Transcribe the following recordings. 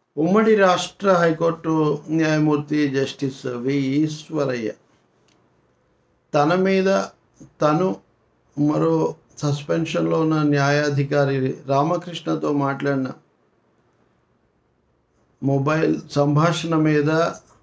ఉమ్మడి రాష్ట్ర హైకోర్టు న్యాయమూర్తి జస్టిస్ వి ఈశ్వరయ్య తన మీద తను మరో సస్పెన్షన్లో ఉన్న న్యాయాధికారి రామకృష్ణతో మాట్లాడిన మొబైల్ సంభాషణ మీద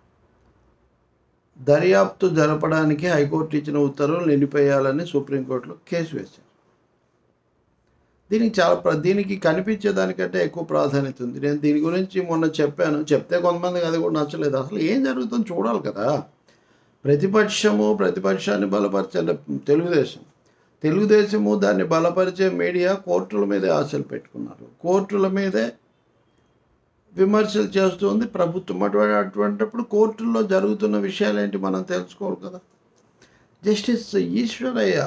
దర్యాప్తు జరపడానికి హైకోర్టు ఇచ్చిన ఉత్తర్వులు నిలిపేయాలని సుప్రీంకోర్టులో కేసు వేశారు దీనికి చాలా ప్ర దీనికి కనిపించేదానికంటే ఎక్కువ ప్రాధాన్యత ఉంది నేను దీని గురించి మొన్న చెప్పాను చెప్తే కొంతమందికి అది కూడా నచ్చలేదు అసలు ఏం జరుగుతుందో చూడాలి కదా ప్రతిపక్షము ప్రతిపక్షాన్ని బలపరిచే తెలుగుదేశం తెలుగుదేశము దాన్ని బలపరిచే మీడియా కోర్టుల మీదే ఆశలు పెట్టుకున్నారు కోర్టుల మీదే విమర్శలు చేస్తుంది ప్రభుత్వం అటువంటి అటువంటిప్పుడు కోర్టుల్లో జరుగుతున్న విషయాలు ఏంటి మనం తెలుసుకోవాలి కదా జస్టిస్ ఈశ్వరయ్య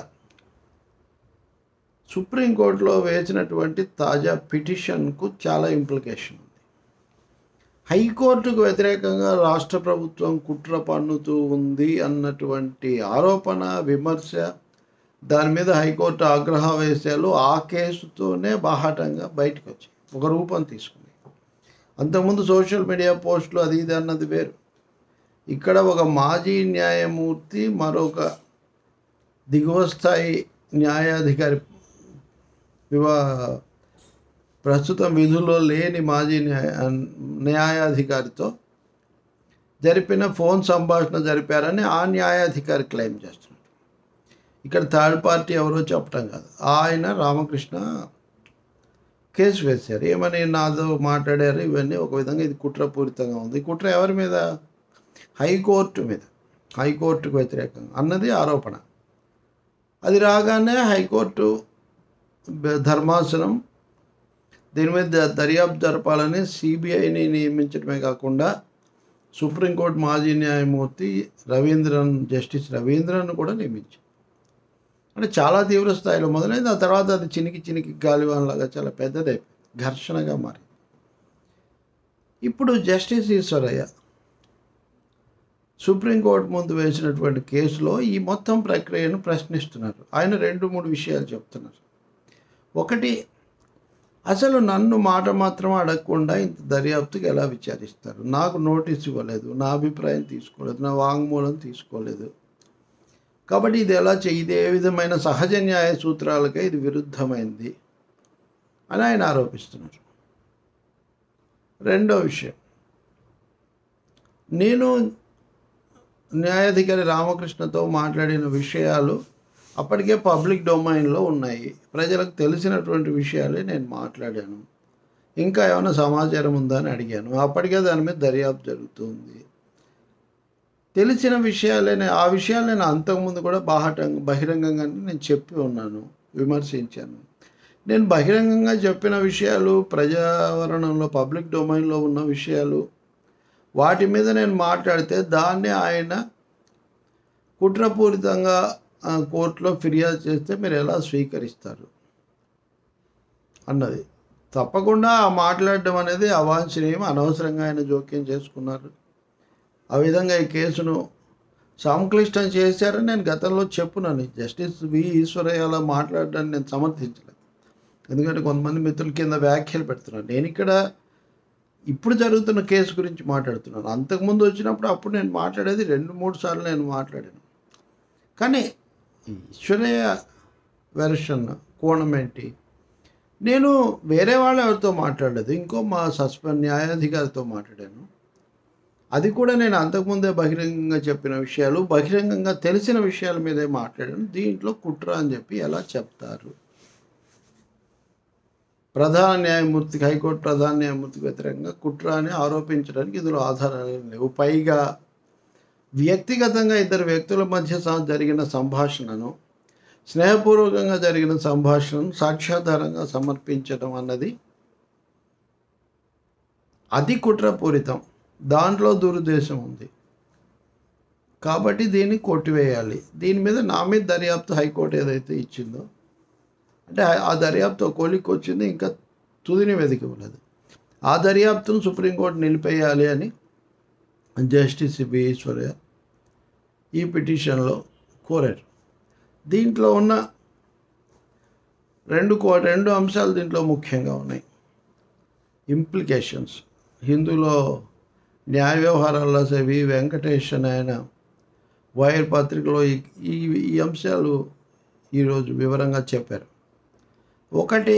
సుప్రీంకోర్టులో వేసినటువంటి తాజా పిటిషన్కు చాలా ఇంప్లికేషన్ ఉంది హైకోర్టుకు వ్యతిరేకంగా రాష్ట్ర ప్రభుత్వం కుట్ర పన్నుతూ ఉంది అన్నటువంటి ఆరోపణ విమర్శ దాని మీద హైకోర్టు ఆగ్రహవేశాలు ఆ కేసుతోనే బాహాటంగా బయటకు వచ్చాయి ఒక రూపం తీసుకుంది అంతకుముందు సోషల్ మీడియా పోస్టులు అది ఇది అన్నది వేరు ఇక్కడ ఒక మాజీ న్యాయమూర్తి మరొక దిగువ స్థాయి న్యాయాధికారి వివా ప్రస్తుతం విధుల్లో లేని మాజీ న్యాయ న్యాయాధికారితో జరిపిన ఫోన్ సంభాషణ జరిపారని ఆ న్యాయాధికారి క్లెయిమ్ చేస్తున్నారు ఇక్కడ థర్డ్ పార్టీ ఎవరో చెప్పటం కాదు ఆయన రామకృష్ణ కేసు వేశారు ఏమని నాతో మాట్లాడారు ఇవన్నీ ఒక విధంగా ఇది కుట్రపూరితంగా ఉంది ఈ కుట్ర ఎవరి మీద హైకోర్టు మీద హైకోర్టుకు వ్యతిరేకంగా అన్నది ఆరోపణ అది రాగానే హైకోర్టు బ- ధర్మాసనం దీని మీద ద- దర్యాప్తు జరపాలని సిబిఐని నియమించడమే కాకుండా సుప్రీంకోర్టు మాజీ న్యాయమూర్తి రవీంద్రన్ జస్టిస్ రవీంద్రన్ కూడా నియమించారు అంటే చాలా తీవ్ర స్థాయిలో మొదలైంది ఆ తర్వాత అది చినికి చినికి గాలివాన్లాగా చాలా పెద్దదైపోయింది ఘర్షణగా మారింది ఇప్పుడు జస్టిస్ ఈశ్వరయ్య సుప్రీంకోర్టు ముందు వేసినటువంటి కేసులో ఈ మొత్తం ప్రక్రియను ప్రశ్నిస్తున్నారు ఆయన రెండు మూడు విషయాలు చెప్తున్నారు ఒకటి అసలు నన్ను మాట మాత్రం అడగకుండా ఇంత దర్యాప్తుకి ఎలా విచారిస్తారు నాకు నోటీస్ ఇవ్వలేదు నా అభిప్రాయం తీసుకోలేదు నా వాంగ్మూలం తీసుకోలేదు కాబట్టి ఇది ఎలా చే ఇది ఏ విధమైన సహజ న్యాయ సూత్రాలకే ఇది విరుద్ధమైంది అని ఆయన ఆరోపిస్తున్నారు రెండో విషయం నేను న్యాయాధికారి రామకృష్ణతో మాట్లాడిన విషయాలు అప్పటికే పబ్లిక్ డొమైన్లో ఉన్నాయి ప్రజలకు తెలిసినటువంటి విషయాలే నేను మాట్లాడాను ఇంకా ఏమైనా సమాచారం ఉందా అని అడిగాను అప్పటికే దాని మీద దర్యాప్తు జరుగుతుంది తెలిసిన విషయాలే నే- ఆ విషయాలు నేను అంతకుముందు కూడా బాహటంగా బహిరంగంగానే నేను చెప్పి ఉన్నాను విమర్శించాను నేను బహిరంగంగా చెప్పిన విషయాలు ప్రజావరణంలో పబ్లిక్ డొమైన్లో ఉన్న విషయాలు వాటి మీద నేను మాట్లాడితే దాన్ని ఆయన కుట్రపూరితంగా ఆ, కోర్టులో ఫిర్యాదు చేస్తే మీరు ఎలా స్వీకరిస్తారు అన్నది తప్పకుండా ఆ మాట్లాడడం అనేది అవాంఛనీయం అనవసరంగా ఆయన జోక్యం చేసుకున్నారు ఆ విధంగా ఈ కేసును సంక్లిష్టం చేశారని నేను గతంలో చెప్పున్నాను జస్టిస్ వి ఈశ్వరయ్య అలా మాట్లాడడాన్ని నేను సమర్థించలేదు ఎందుకంటే కొంతమంది మిత్రుల కింద వ్యాఖ్యలు పెడుతున్నాను నేను ఇక్కడ ఇప్పుడు జరుగుతున్న కేసు గురించి మాట్లాడుతున్నాను అంతకుముందు వచ్చినప్పుడు అప్పుడు నేను మాట్లాడేది రెండు మూడు సార్లు నేను మాట్లాడాను కానీ ఈశ్వరయ్య వెర్షన్ కోణం ఏంటి నేను వేరే వాళ్ళ ఎవరితో మాట్లాడలేదు ఇంకో మా సస్పెండ్ న్యాయాధికారితో మాట్లాడాను అది కూడా నేను అంతకుముందే బహిరంగంగా చెప్పిన విషయాలు బహిరంగంగా తెలిసిన విషయాల మీదే మాట్లాడాను దీంట్లో కుట్ర అని చెప్పి ఎలా చెప్తారు ప్రధాన న్యాయమూర్తికి హైకోర్టు ప్రధాన న్యాయమూర్తికి వ్యతిరేకంగా కుట్ర అని ఆరోపించడానికి ఇందులో ఆధారాలు లేవు పైగా వ్యక్తిగతంగా ఇద్దరు వ్యక్తుల మధ్య స- జరిగిన సంభాషణను స్నేహపూర్వకంగా జరిగిన సంభాషణను సాక్ష్యాధారంగా సమర్పించడం అన్నది అది కుట్రపూరితం దాంట్లో దురుద్దేశం ఉంది కాబట్టి దీన్ని కొట్టివేయాలి దీని మీద నా మీద దర్యాప్తు హైకోర్టు ఏదైతే ఇచ్చిందో అంటే ఆ- ఆ దర్యాప్తు ఒక కొలిక్కి వచ్చింది ఇంకా తుదిని వెతికివ్వలేదు ఆ దర్యాప్తును సుప్రీంకోర్టు నిలిపేయాలి అని జస్టిస్ బి ఈశ్వరయ్య ఈ పిటిషన్లో కోరారు దీంట్లో ఉన్న రెండు కో రెండు అంశాలు దీంట్లో ముఖ్యంగా ఉన్నాయి ఇంప్లికేషన్స్ హిందూలో న్యాయ వ్యవహారాల్లో వి వెంకటేష్ అని ఆయన వైర్ పత్రికలో ఈ ఈ ఈ అంశాలు ఈరోజు వివరంగా చెప్పారు ఒకటి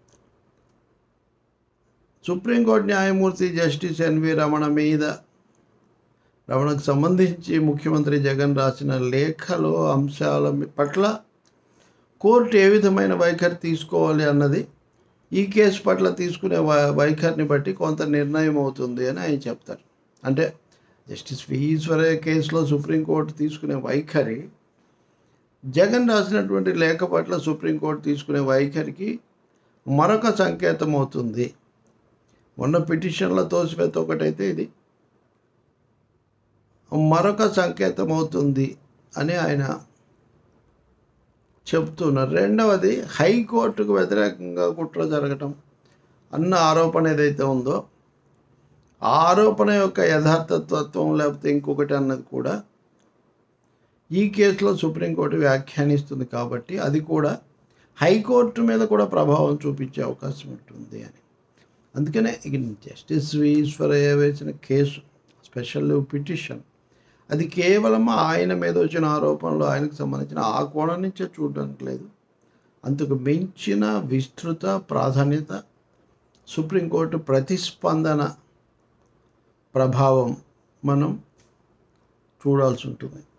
సుప్రీంకోర్టు న్యాయమూర్తి జస్టిస్ ఎన్వి రమణ మీద రమణకు సంబంధించి ముఖ్యమంత్రి జగన్ రాసిన లేఖలో అంశాల పట్ల కోర్టు ఏ విధమైన వైఖరి తీసుకోవాలి అన్నది ఈ కేసు పట్ల తీసుకునే వైఖరిని బట్టి కొంత నిర్ణయం అవుతుంది అని ఆయన చెప్తారు అంటే జస్టిస్ వి ఈశ్వరయ్య కేసులో సుప్రీంకోర్టు తీసుకునే వైఖరి జగన్ రాసినటువంటి లేఖ పట్ల సుప్రీంకోర్టు తీసుకునే వైఖరికి మరొక సంకేతం అవుతుంది మొన్న పిటిషన్ల తోసిపెత్త ఒకటైతే ఇది మరొక సంకేతం అవుతుంది అని ఆయన చెప్తున్నారు రెండవది హైకోర్టుకు వ్యతిరేకంగా కుట్ర జరగటం అన్న ఆరోపణ ఏదైతే ఉందో ఆ ఆరోపణ యొక్క యథార్థతత్వం లేకపోతే ఇంకొకటి అన్నది కూడా ఈ కేసులో సుప్రీంకోర్టు వ్యాఖ్యానిస్తుంది కాబట్టి అది కూడా హైకోర్టు మీద కూడా ప్రభావం చూపించే అవకాశం ఉంటుంది అని అందుకనే ఇక జస్టిస్ వి ఈశ్వరయ్య వేసిన కేసు స్పెషల్ పిటిషన్ అది కేవలం ఆయన మీద వచ్చిన ఆరోపణలు ఆయనకు సంబంధించిన ఆ కోణం నుంచే చూడడానికి లేదు అంతకు మించిన విస్తృత ప్రాధాన్యత సుప్రీంకోర్టు ప్రతిస్పందన ప్రభావం మనం చూడాల్సి ఉంటుంది